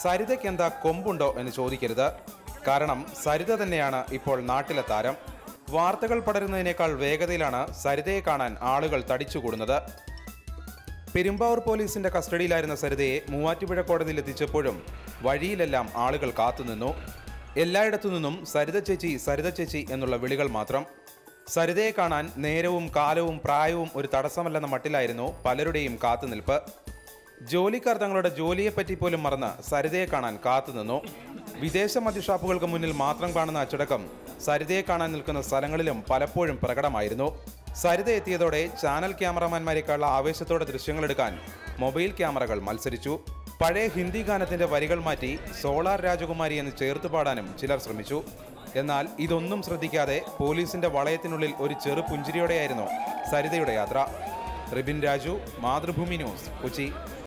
സരിതയ്ക്ക് എന്താ കൊമ്പുണ്ടോ എന്ന് ചോദിക്കരുത് കാരണം സരിത തന്നെയാണ് ഇപ്പോൾ നാട്ടിലെ താരം വാർത്തകൾ പടരുന്നതിനേക്കാൾ വേഗതയിലാണ് സരിതയെ കാണാൻ ആളുകൾ തടിച്ചുകൂടുന്നത് പെരുമ്പാവൂർ പോലീസിന്റെ കസ്റ്റഡിയിലായിരുന്ന സരിതയെ മൂവാറ്റുപുഴ കോടതിയിൽ എത്തിച്ചപ്പോഴും വഴിയിലെല്ലാം ആളുകൾ കാത്തുനിന്നു എല്ലായിടത്തു നിന്നും സരിത ചേച്ചി സരിത ചേച്ചി എന്നുള്ള വിളികൾ മാത്രം സരിതയെ കാണാൻ നേരവും കാലവും പ്രായവും ഒരു തടസ്സമല്ലെന്ന മട്ടിലായിരുന്നു പലരുടെയും കാത്തുനിൽപ്പ് ജോലിക്കാർ തങ്ങളുടെ ജോലിയെപ്പറ്റി പോലും മറന്ന് സരിതയെ കാണാൻ കാത്തുനിന്നു വിദേശ മദ്യഷാപ്പുകൾക്ക് മുന്നിൽ മാത്രം കാണുന്ന അച്ചടക്കം സരിതയെ കാണാൻ നിൽക്കുന്ന സ്ഥലങ്ങളിലും പലപ്പോഴും പ്രകടമായിരുന്നു സരിത എത്തിയതോടെ ചാനൽ ക്യാമറമാൻമാരെക്കാളുള്ള ആവേശത്തോടെ ദൃശ്യങ്ങളെടുക്കാൻ മൊബൈൽ ക്യാമറകൾ മത്സരിച്ചു പഴയ ഹിന്ദി ഗാനത്തിന്റെ വരികൾ മാറ്റി സോളാർ രാജകുമാരി എന്ന് ചേർത്ത് പാടാനും ചിലർ ശ്രമിച്ചു എന്നാൽ ഇതൊന്നും ശ്രദ്ധിക്കാതെ പോലീസിന്റെ വളയത്തിനുള്ളിൽ ഒരു ചെറു പുഞ്ചിരിയോടെയായിരുന്നു സരിതയുടെ യാത്ര റിബിൻ രാജു മാതൃഭൂമി ന്യൂസ് കൊച്ചി